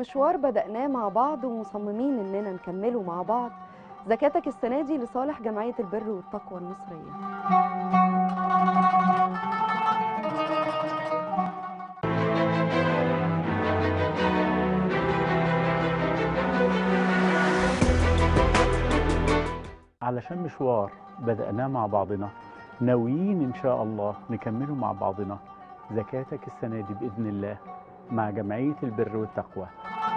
مشوار بدأناه مع بعض ومصممين إننا نكمله مع بعض زكاتك السنة دي لصالح جمعية البر والتقوى المصرية علشان مشوار بدأناه مع بعضنا ناويين إن شاء الله نكمله مع بعضنا زكاتك السنة دي بإذن الله مع جمعية البر والتقوى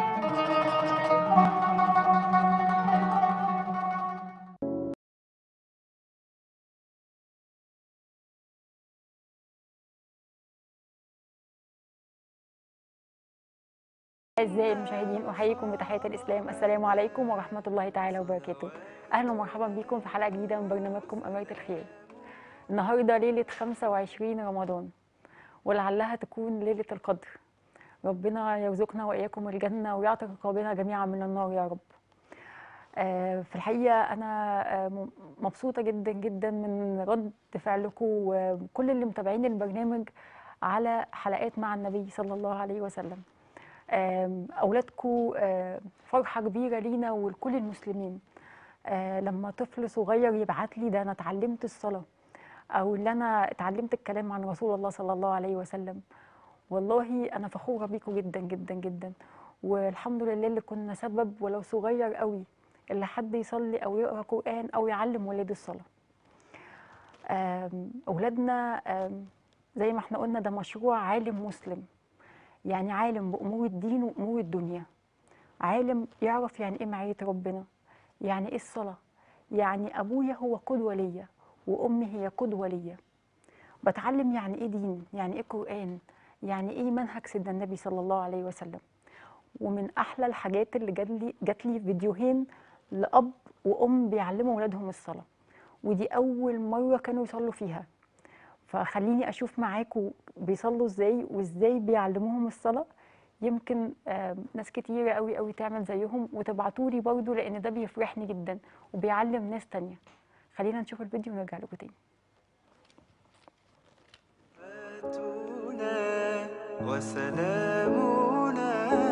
أعزائي المشاهدين أحييكم بتحية الإسلام السلام عليكم ورحمة الله تعالى وبركاته أهلا ومرحبا بكم في حلقة جديدة من برنامجكم أميرة الخير النهاردة ليلة 25 رمضان ولعلها تكون ليلة القدر ربنا يرزقنا وإياكم الجنة ويعتق رقابنا جميعا من النار يا رب آه، في الحقيقة أنا آه، م- مبسوطة جدا جدا من رد فعلكم وكل اللي متابعين البرنامج على حلقات مع النبي صلى الله عليه وسلم آم، أولادكم آه، فرحة كبيرة لينا ولكل المسلمين آه، لما طفل صغير يبعت لي ده أنا اتعلمت الصلاة أو اللي أنا اتعلمت الكلام عن رسول الله صلى الله عليه وسلم والله أنا فخورة بيكم جدا جدا جدا والحمد لله اللي كنا سبب ولو صغير قوي اللي حد يصلي أو يقرأ قرآن أو يعلم ولاده الصلاة آم، أولادنا آم، زي ما احنا قلنا ده مشروع عالم مسلم يعني عالم بأمور الدين وأمور الدنيا عالم يعرف يعني إيه معية ربنا يعني إيه الصلاة يعني أبويا هو قدوة ليا وأمي هي قدوة ليا بتعلم يعني إيه دين يعني إيه قرآن يعني إيه منهج سيدنا النبي صلى الله عليه وسلم ومن أحلى الحاجات اللي جات لي جات لي فيديوهين لأب وأم بيعلموا ولادهم الصلاة ودي أول مرة كانوا يصلوا فيها فخليني اشوف معاكم بيصلوا ازاي وازاي بيعلموهم الصلاه يمكن آم، ناس كتيره قوي قوي تعمل زيهم وتبعتوا لي برضه لان ده بيفرحني جدا وبيعلم ناس تانية خلينا نشوف الفيديو ونرجع لكم تاني صلاتنا وسلامنا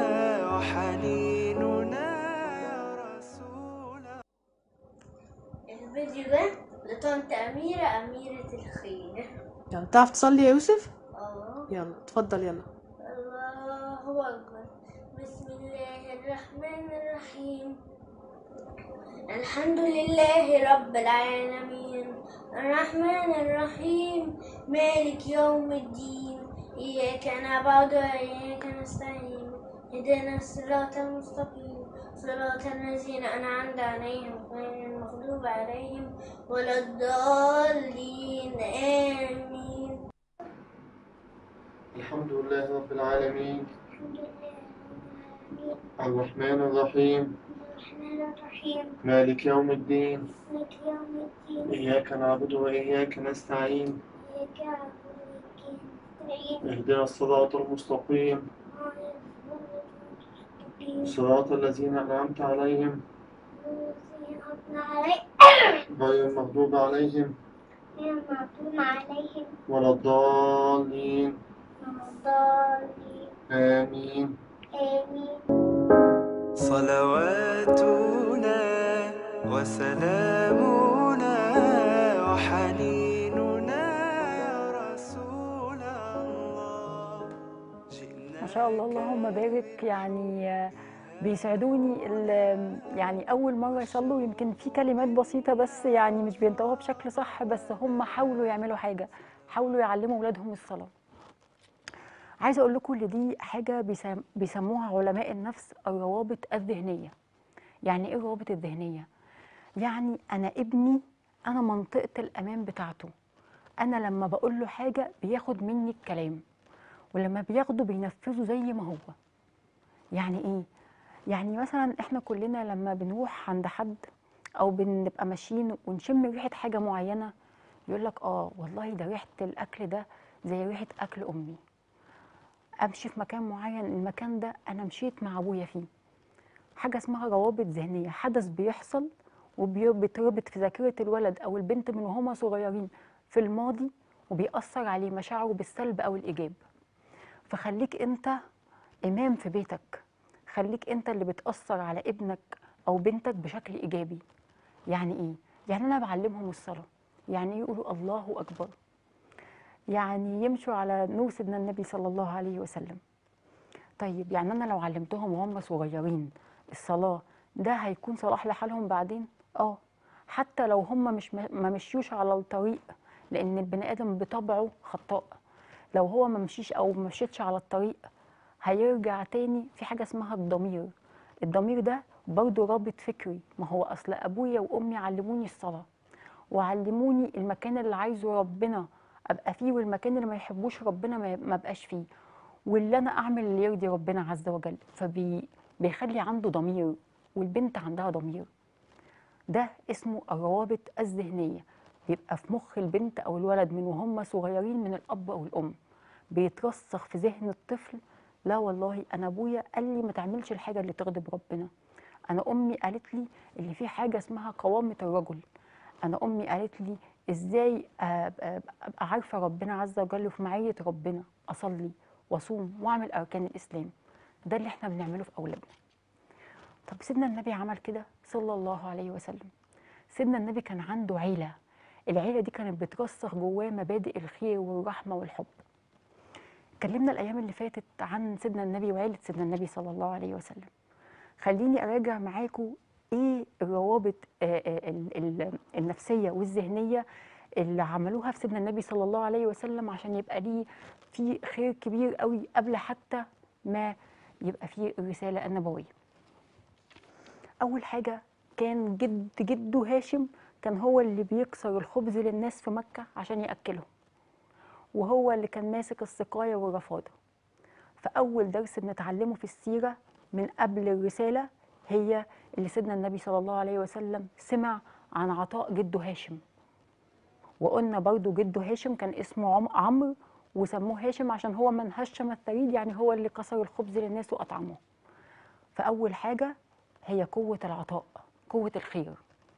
وحنيننا يا رسول الفيديو ده لطنط أميرة أميرة الخير يلا تعرف تصلي يا يوسف اه يلا اتفضل يلا الله أكبر بسم الله الرحمن الرحيم الحمد لله رب العالمين الرحمن الرحيم مالك يوم الدين إياك نعبد وإياك نستعين اهدنا الصراط المستقيم صراط الذين أنعمت عليهم غير المغضوب عليهم ولا الضالين آمين الحمد لله رب العالمين الرحمن الرحيم الرحمن الرحيم مالك يوم الدين مالك يوم الدين إياك نعبد وإياك نستعين إياك نعبد وإياك نستعين اهدنا الصراط المستقيم صراط الذين أنعمت عليهم غير المغضوب عليهم عليهم ولا الضالين الضالين آمين آمين صلواتنا وسلامنا وحنيننا يا رسول الله جئنا ما شاء الله اللهم بارك يعني آه، بيسعدوني ال- يعني اول مره يصلوا يمكن في كلمات بسيطه بس يعني مش بينطقوها بشكل صح بس هم حاولوا يعملوا حاجه حاولوا يعلموا اولادهم الصلاه عايزه اقول لكم ان دي حاجه بيسم- بيسموها علماء النفس الروابط الذهنيه يعني ايه الروابط الذهنيه يعني انا ابني انا منطقه الامان بتاعته انا لما بقول له حاجه بياخد مني الكلام ولما بياخده بينفذه زي ما هو يعني ايه يعني مثلا احنا كلنا لما بنروح عند حد او بنبقى ماشيين ونشم ريحه حاجه معينه يقول لك اه والله ده ريحه الاكل ده زي ريحه اكل امي امشي في مكان معين المكان ده انا مشيت مع ابويا فيه حاجه اسمها روابط ذهنيه حدث بيحصل وبيتربط في ذاكره الولد او البنت من وهما صغيرين في الماضي وبيأثر عليه مشاعره بالسلب او الايجاب فخليك انت امام في بيتك خليك انت اللي بتأثر على ابنك او بنتك بشكل ايجابي يعني ايه يعني انا بعلمهم الصلاة يعني إيه يقولوا الله اكبر يعني يمشوا على نور سيدنا النبي صلى الله عليه وسلم طيب يعني انا لو علمتهم وهم صغيرين الصلاة ده هيكون صلاح لحالهم بعدين اه حتى لو هم مش ما مشيوش على الطريق لان البني ادم بطبعه خطاء لو هو ما مشيش او ما مشيتش على الطريق هيرجع تاني في حاجه اسمها الضمير الضمير ده برضه رابط فكري ما هو اصل ابويا وامي علموني الصلاه وعلموني المكان اللي عايزه ربنا ابقى فيه والمكان اللي ما يحبوش ربنا ما ما ابقاش فيه واللي انا اعمل اللي يرضي ربنا عز وجل فبيخلي عنده ضمير والبنت عندها ضمير ده اسمه الروابط الذهنيه بيبقى في مخ البنت او الولد من وهم صغيرين من الاب او الام بيترسخ في ذهن الطفل لا والله انا ابويا قال لي ما تعملش الحاجه اللي تغضب ربنا انا امي قالت لي اللي في حاجه اسمها قوامه الرجل انا امي قالت لي ازاي ابقى أبقى عارفه ربنا عز وجل وفي معيه ربنا اصلي واصوم واعمل اركان الاسلام ده اللي احنا بنعمله في اولادنا طب سيدنا النبي عمل كده صلى الله عليه وسلم سيدنا النبي كان عنده عيله العيله دي كانت بترسخ جواه مبادئ الخير والرحمه والحب اتكلمنا الايام اللي فاتت عن سيدنا النبي وعيله سيدنا النبي صلى الله عليه وسلم خليني اراجع معاكم ايه الروابط آه، آه، ال- ال- النفسيه والذهنيه اللي عملوها في سيدنا النبي صلى الله عليه وسلم عشان يبقى ليه في خير كبير قوي قبل حتى ما يبقى فيه الرساله النبويه اول حاجه كان جد جده هاشم كان هو اللي بيكسر الخبز للناس في مكه عشان ياكلهم وهو اللي كان ماسك السقايه والرفاضه فاول درس بنتعلمه في السيره من قبل الرساله هي اللي سيدنا النبي صلى الله عليه وسلم سمع عن عطاء جده هاشم وقلنا برضو جده هاشم كان اسمه عم- عمرو وسموه هاشم عشان هو من هشم الثريد يعني هو اللي كسر الخبز للناس واطعمه فاول حاجه هي قوه العطاء قوه الخير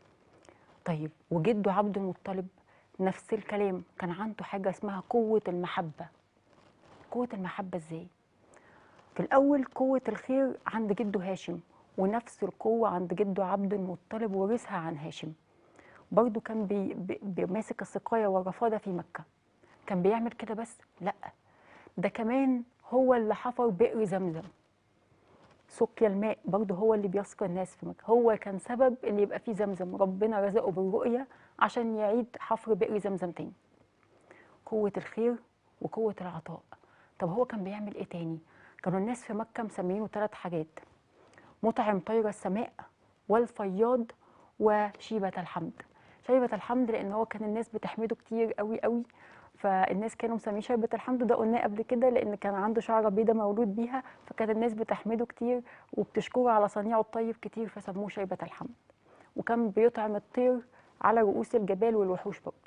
طيب وجده عبد المطلب نفس الكلام كان عنده حاجه اسمها قوه المحبه قوه المحبه ازاي في الاول قوه الخير عند جده هاشم ونفس القوه عند جده عبد المطلب ورثها عن هاشم برضو كان بي بي بيماسك السقايه والرفاضه في مكه كان بيعمل كده بس لا ده كمان هو اللي حفر بئر زمزم سقيا الماء برضه هو اللي بيسقي الناس في مكة هو كان سبب ان يبقى فيه زمزم ربنا رزقه بالرؤية عشان يعيد حفر بئر زمزم تاني قوة الخير وقوة العطاء طب هو كان بيعمل ايه تاني كانوا الناس في مكة مسمينه ثلاث حاجات مطعم طير السماء والفياض وشيبة الحمد شيبة الحمد لان هو كان الناس بتحمده كتير قوي قوي فالناس كانوا مسميه شيبة الحمد ده قلناه قبل كده لان كان عنده شعره بيضه مولود بيها فكانت الناس بتحمده كتير وبتشكره على صنيعه الطيب كتير فسموه شيبة الحمد وكان بيطعم الطير على رؤوس الجبال والوحوش برضه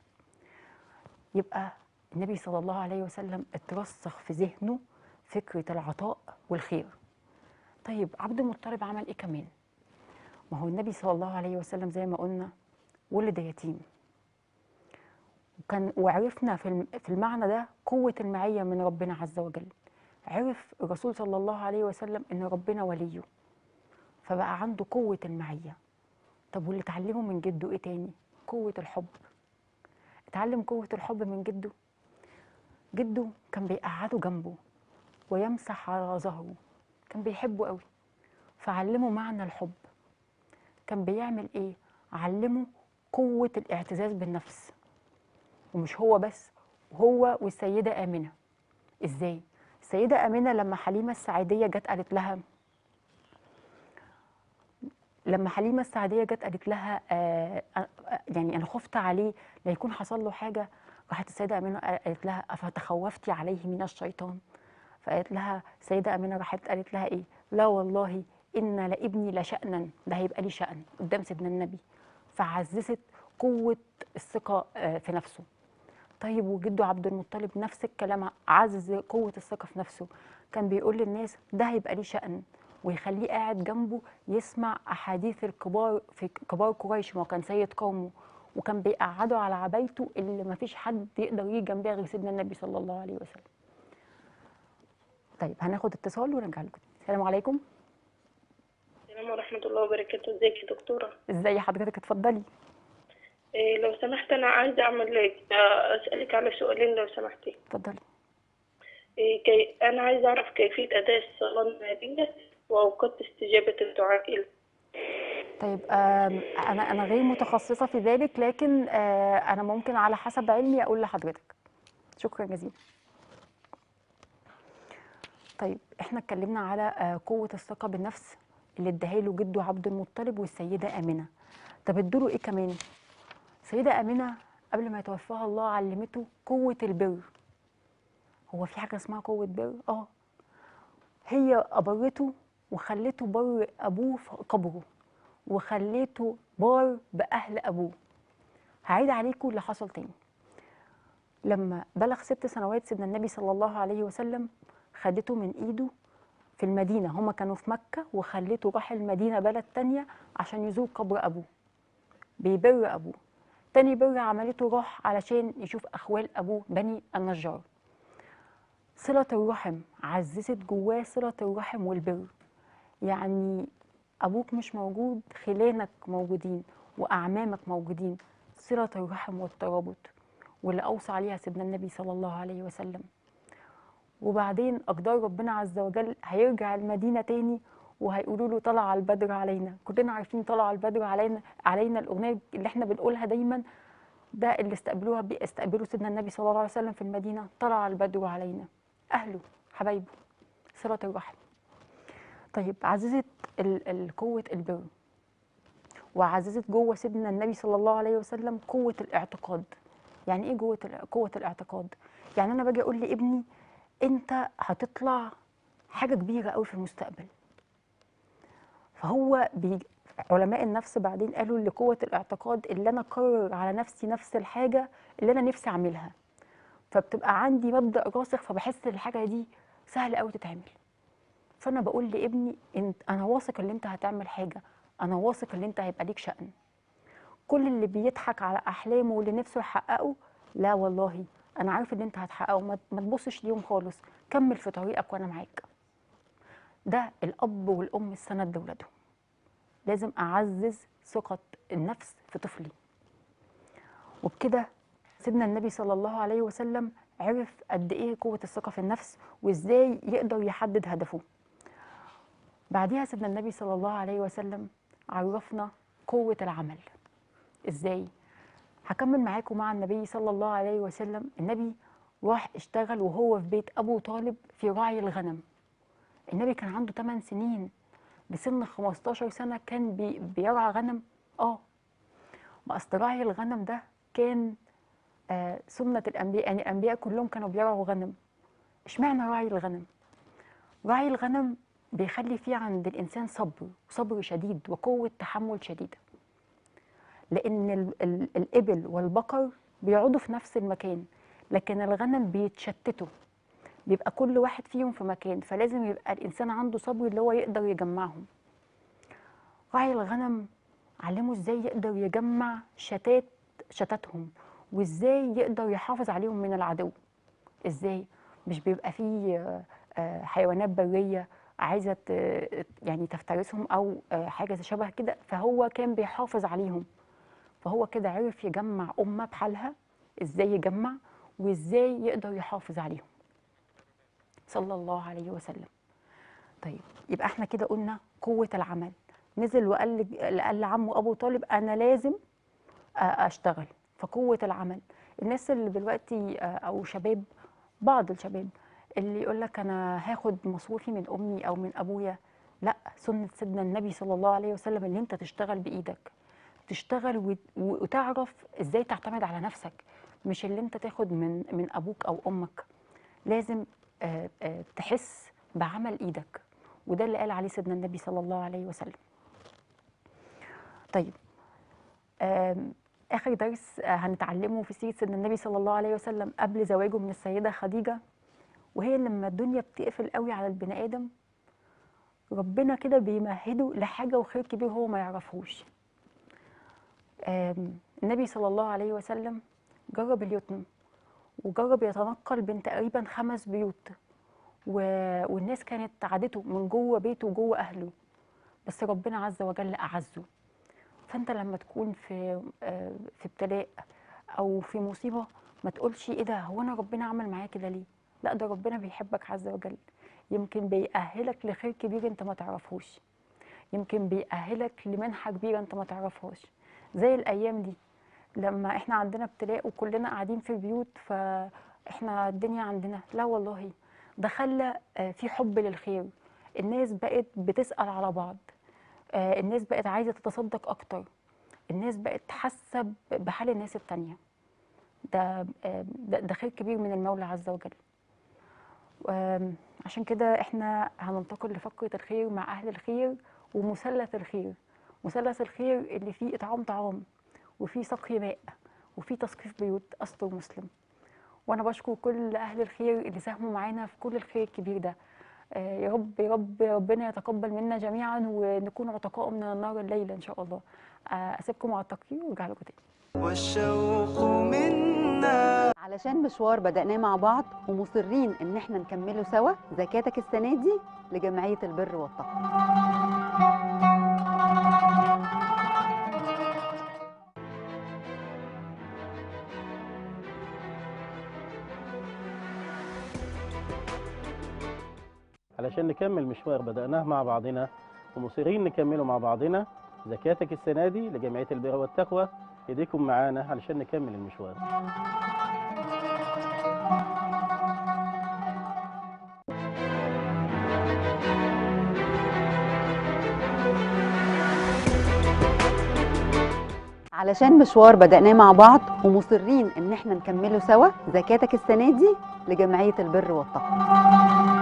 يبقى النبي صلى الله عليه وسلم اترسخ في ذهنه فكرة العطاء والخير طيب عبد المطلب عمل ايه كمان ما هو النبي صلى الله عليه وسلم زي ما قلنا ولد يتيم وكان وعرفنا في الم- في المعنى ده قوة المعية من ربنا عز وجل عرف الرسول صلى الله عليه وسلم ان ربنا وليه فبقى عنده قوة المعية طب واللي اتعلمه من جده ايه تاني قوة الحب اتعلم قوة الحب من جده جده كان بيقعده جنبه ويمسح على ظهره كان بيحبه قوي فعلمه معنى الحب كان بيعمل ايه علمه قوة الاعتزاز بالنفس ومش هو بس هو والسيدة آمنة ازاي السيدة آمنة لما حليمة السعيدية جت قالت لها لما حليمة السعدية جت قالت لها آه آه، يعني أنا خفت عليه لا يكون حصل له حاجة راحت السيدة أمينة قالت لها أفتخوفتي عليه من الشيطان فقالت لها السيدة أمينة راحت قالت لها إيه لا والله إن لابني لشأنا ده هيبقى لي شأن قدام سيدنا النبي فعززت قوة الثقة آه، في نفسه طيب وجده عبد المطلب نفس الكلام عزز قوة الثقة في نفسه كان بيقول للناس ده هيبقى ليه شأن ويخليه قاعد جنبه يسمع أحاديث الكبار في كبار قريش ما هو كان سيد قومه وكان بيقعده على عبايته اللي ما فيش حد يقدر يجي جنبها غير سيدنا النبي صلى الله عليه وسلم طيب هناخد اتصال ونرجع لكم السلام عليكم السلام ورحمة الله وبركاته ازيك يا دكتورة ازاي حضرتك اتفضلي إيه لو سمحت أنا عايزة أعمل آه، أسألك على سؤالين لو سمحتي اتفضلي إيه كي أنا عايزة أعرف كيفية أداء الصلاة النارية وأوقات استجابة الدعاء إلى طيب آم، انا انا غير متخصصه في ذلك لكن آه، انا ممكن على حسب علمي اقول لحضرتك شكرا جزيلا طيب احنا اتكلمنا على آه، قوه الثقه بالنفس اللي اداها له جده عبد المطلب والسيده امنه طب ادوا ايه كمان السيده امنه قبل ما يتوفاها الله علمته قوه البر هو في حاجه اسمها قوه بر اه هي أبرته وخلته بر أبوه في قبره وخليته بار بأهل أبوه هعيد عليكم اللي حصل تاني لما بلغ ست سنوات سيدنا النبي صلى الله عليه وسلم خدته من إيده في المدينة هما كانوا في مكة وخلته راح المدينة بلد تانية عشان يزور قبر أبوه بيبر أبوه تاني بر عملته راح علشان يشوف أخوال أبوه بني النجار صلة الرحم عززت جواه صلة الرحم والبر يعني أبوك مش موجود خلانك موجودين وأعمامك موجودين صلة الرحم والترابط واللي أوصى عليها سيدنا النبي صلى الله عليه وسلم وبعدين أقدار ربنا عز وجل هيرجع المدينة تاني وهيقولوا له طلع البدر علينا كلنا عارفين طلع البدر علينا علينا الأغنية اللي احنا بنقولها دايما ده اللي استقبلوها بي استقبلوا سيدنا النبي صلى الله عليه وسلم في المدينة طلع البدر علينا أهله حبايبه صلة الرحم طيب عززت ال- ال- قوة البر وعززت جوه سيدنا النبي صلى الله عليه وسلم قوة الاعتقاد يعني ايه جوه ال- قوة الاعتقاد يعني انا باجي اقول لابني انت هتطلع حاجة كبيرة قوي في المستقبل فهو بي علماء النفس بعدين قالوا لقوة الاعتقاد اللي انا اقرر على نفسي نفس الحاجة اللي انا نفسي اعملها فبتبقى عندي مبدأ راسخ فبحس ان الحاجة دي سهلة قوي تتعمل فانا بقول لابني انت انا واثق ان انت هتعمل حاجه انا واثق ان انت هيبقى ليك شأن كل اللي بيضحك على احلامه واللي نفسه يحققه لا والله انا عارف ان انت هتحققه ما ما تبصش ليهم خالص كمل في طريقك وانا معاك ده الاب والام السند لاولادهم لازم اعزز ثقه النفس في طفلي وبكده سيدنا النبي صلى الله عليه وسلم عرف قد ايه قوه الثقه في النفس وازاي يقدر يحدد هدفه بعديها سيدنا النبي صلى الله عليه وسلم عرفنا قوة العمل ازاي هكمل معاكم مع النبي صلى الله عليه وسلم النبي راح اشتغل وهو في بيت أبو طالب في راعي الغنم النبي كان عنده 8 سنين بسن 15 سنة كان بي بيرعى غنم اه ما أصل راعي الغنم ده كان آه سنة الأنبياء يعني الأنبياء كلهم كانوا بيرعوا غنم اشمعنى راعي الغنم راعي الغنم بيخلي فيه عند الإنسان صبر صبر شديد وقوة تحمل شديدة لأن ال ال الإبل والبقر بيقعدوا في نفس المكان لكن الغنم بيتشتتوا بيبقى كل واحد فيهم في مكان فلازم يبقى الإنسان عنده صبر اللي هو يقدر يجمعهم راعي الغنم علمه ازاي يقدر يجمع شتات شتاتهم وازاي يقدر يحافظ عليهم من العدو ازاي مش بيبقى فيه آه، آه، حيوانات برية عايزة ت- يعني تفترسهم أو آه، حاجة شبه كده فهو كان بيحافظ عليهم فهو كده عرف يجمع أمة بحالها ازاي يجمع وازاي يقدر يحافظ عليهم صلى الله عليه وسلم طيب يبقى احنا كده قلنا قوة العمل نزل وقال ل- قال لعمه أبو طالب أنا لازم آه، أشتغل فقوة العمل الناس اللي دلوقتي آه، أو شباب بعض الشباب اللي يقول لك أنا هاخد مصروفي من أمي أو من أبويا لا سنة سيدنا النبي صلى الله عليه وسلم اللي أنت تشتغل بإيدك تشتغل وت- وتعرف إزاي تعتمد على نفسك مش اللي أنت تاخد من من أبوك أو أمك لازم آه، آه، تحس بعمل إيدك وده اللي قال عليه سيدنا النبي صلى الله عليه وسلم طيب آم، آخر درس آه، هنتعلمه في سيرة سيدنا النبي صلى الله عليه وسلم قبل زواجه من السيدة خديجة وهي لما الدنيا بتقفل قوي على البني آدم ربنا كده بيمهده لحاجة وخير كبير هو ما يعرفهوش آم، النبي صلى الله عليه وسلم جرب اليتم وجرب يتنقل بين تقريبا خمس بيوت و... والناس كانت عادته من جوه بيته وجوه أهله بس ربنا عز وجل اعزه فانت لما تكون في آه، في ابتلاء او في مصيبه ما تقولش ايه ده هو انا ربنا عمل معايا كده ليه لا ده ربنا بيحبك عز وجل يمكن بيأهلك لخير كبير انت ما تعرفوش يمكن بيأهلك لمنحة كبيرة انت ما تعرفهاش زي الأيام دي لما احنا عندنا ابتلاء وكلنا قاعدين في البيوت فاحنا الدنيا عندنا لا والله ده خلى آه، في حب للخير الناس بقت بتسأل على بعض آه، الناس بقت عايزة تتصدق أكتر الناس بقت حاسة ب- بحال الناس التانية ده آه، ده ده خير كبير من المولى عز وجل آم، عشان كده احنا هننتقل لفقرة الخير مع أهل الخير ومثلث الخير مثلث الخير اللي فيه إطعام طعام وفيه سقي ماء وفيه تسقيف بيوت أستر مسلم وأنا بشكر كل أهل الخير اللي ساهموا معانا في كل الخير الكبير ده آه، يا رب يا رب ربنا يتقبل منا جميعا ونكون عتقاء من النار الليلة إن شاء الله آه، أسيبكم مع التقرير وارجع لكم تاني والشوق منا علشان مشوار بدأناه مع بعض ومصرين إن احنا نكمله سوا زكاتك السنة دي لجمعية البر والتقوى علشان نكمل مشوار بدأناه مع بعضنا ومصرين نكمله مع بعضنا زكاتك السنة دي لجمعية البر والتقوى ايديكم معانا علشان نكمل المشوار علشان مشوار بدأناه مع بعض ومصرين إن احنا نكمله سوا زكاتك السنة دي لجمعية البر والتقوى